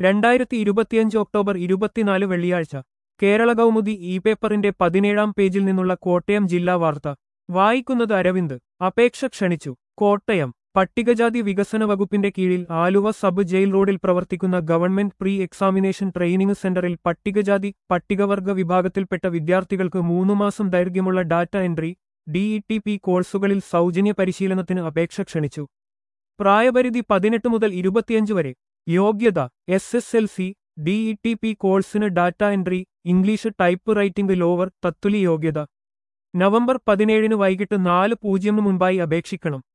രണ്ടായിരത്തി ഇരുപത്തിയഞ്ച് ഒക്ടോബർ ഇരുപത്തിനാല് വെള്ളിയാഴ്ച കേരള കൗമുദി ഇ പേപ്പറിന്റെ പതിനേഴാം പേജിൽ നിന്നുള്ള കോട്ടയം ജില്ലാ വാർത്ത വായിക്കുന്നത് അരവിന്ദ് അപേക്ഷ ക്ഷണിച്ചു കോട്ടയം പട്ടികജാതി വികസന വകുപ്പിന്റെ കീഴിൽ ആലുവ സബ് ജയിൽ റോഡിൽ പ്രവർത്തിക്കുന്ന ഗവൺമെന്റ് പ്രീ എക്സാമിനേഷൻ ട്രെയിനിംഗ് സെന്ററിൽ പട്ടികജാതി പട്ടികവർഗ വിഭാഗത്തിൽപ്പെട്ട വിദ്യാർത്ഥികൾക്ക് മൂന്നു മാസം ദൈർഘ്യമുള്ള ഡാറ്റ എൻട്രി ഡിഇടി പി കോഴ്സുകളിൽ സൗജന്യ പരിശീലനത്തിന് അപേക്ഷ ക്ഷണിച്ചു പ്രായപരിധി പതിനെട്ട് മുതൽ ഇരുപത്തിയഞ്ച് വരെ യോഗ്യത S S L C DT P കോഴ്സിന് data entry English type writing lower തത്തുലി യോഗ്യത നവംബർ പതിനേഴിന് വൈകിട്ട് നാല് പൂജ്യമിന് മുൻപായി അപേക്ഷിക്കണം